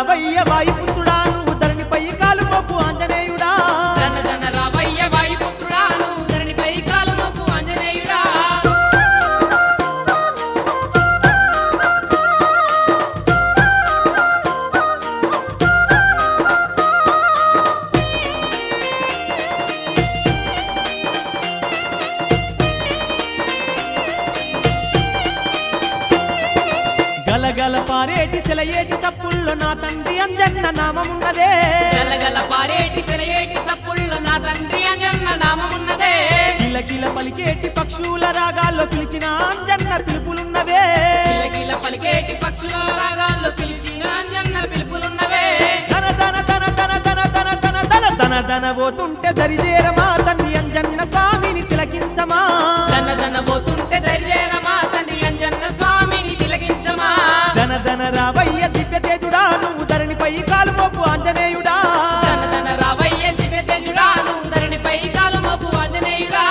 రావయ్య వాయుపుత్రుడా నువ్వు ధరణిపై కాలు మోపు ఆంజనేయుడా జన జన రావయ్య వాయుపుత్రుడా నువ్వు ధరణిపై కాలు మోపు ఆంజనేయుడా గలగల పారేటి సెలయేటి సప్పుల్లో నా తండ్రి అంజన్న నామమున్నదే గలగల పారేటి సెలయేటి సప్పుల్లో నా తండ్రి అంజన్న నామమున్నదే కిలకిల పలికేటి పక్షుల రాగాల్లో పిలిచిన అంజన్న పిలుపులున్నవే కిలకిల పలికేటి పక్షుల రాగాల్లో పిలిచిన అంజన్న పిలుపులున్నవే ధన ధన ధన ధన ధన ధన ధన ధన ధన ధన పోతుంటే దరిజేరమా తండ్రి అంజన్న స్వామిని తిలకించమా ధన ధన పోతుంటే ధైర్యమా తండ్రి అంజన్న స్వామిని తిలకించమా ధన ధన రావయ్య దివ్య తేజుడా నువ్వు ధరణిపై కాలు మోపు ఆంజనేయుడా ధన ధన రావయ్య దివ్య తేజుడా నువ్వు ధరణిపై కాలు మోపు ఆంజనేయుడా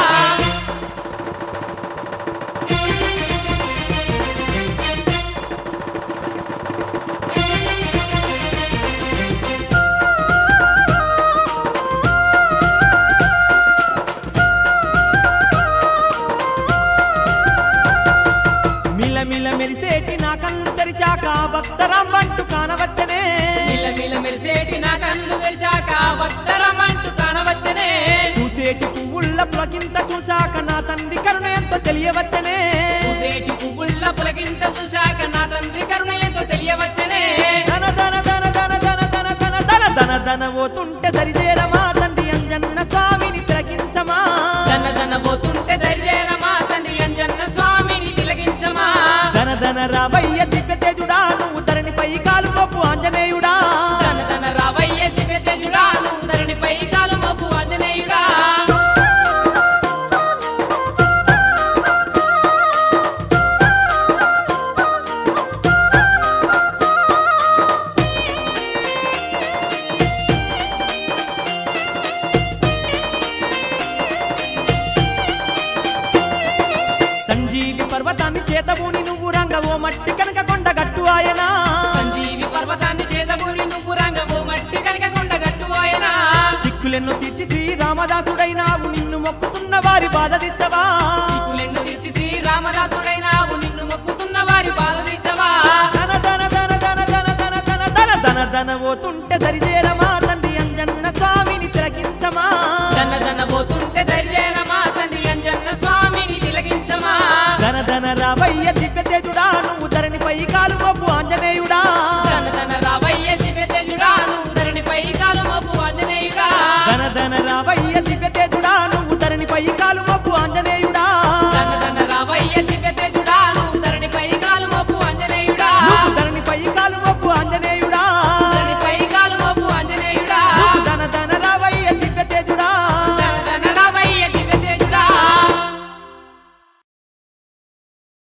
మిల మిల మెరిసేటి నా కళ్ళు తెరిచాక భక్తరాం వంటు కానవచ్చనే మిలమిల మెరిసేటి నా కళ్ళు తెరిచాక వత్తరమంటూ కానవచ్చనే చూసేటి పువ్వుల్ల పులకింత చూశాక నా తండ్రి కరుణ ఎంతో తెలియవచ్చనే పూసేటి పువ్వుల్ల పులకింత చూశాక నా తండ్రి కరుణ ఎంతో తెలియవచ్చనే ధన ధన ధన ధన ధన ధన ధన ధన ధన ధన పోతుంటే దరిజేరమా తండ్రి అంజన్న స్వామిని తిలకించమా ధన ధన పోతుంటే ధైర్యమా తండ్రి అంజన్న స్వామిని తిలకించమా ధన ధన రావయ్య దివ్య తేజుడా నువ్వు ధరణిపై కాలు మోపు ఆంజనేయుడా ధన ధన రావయ్య దివ్య తేజుడా నువ్వు ధరణిపై కాలు మోపు ఆంజనేయుడా సంజీవి పర్వతాన్ని చేతబూని నువ్వు రంగ ఓ మట్టి కనుక కొండ గట్టు ఆయనా సంజీవి పర్వతాన్ని చేతబూని నువ్వు రంగవు మట్టి కనుక కొండ గట్టువాయనా చిక్కులెన్ను తీర్చి శ్రీరామదాసుడైనావు నిన్ను మొక్కుతున్న వారి బాధ తెచ్చవా చిక్కులెన్ను తీర్చి శ్రీరామదాసుడైనావు నిన్ను మొక్కుతున్న వారి బాధ తీర్చవా ధన ధన ధన ధన ధన ధన ధన ధన ధన ధన పోతుంటే దరిజేరమా తండ్రి అంజన్న స్వామిని తిలకించమా ధన ధన పోతుంటే ధైర్యమా తండ్రి అంజన్న స్వామిని తిలకించమా ధన ధన రావయ్య దివ్య తేజుడా నువ్వు ధరణిపై కాలు మోపు ఆంజనేయుడా ధన ధన రావయ్య దివ్య తేజుడా నువ్వు ధరణిపై కాలు మోపు ఆంజనేయుడా ధన ధన రావయ్య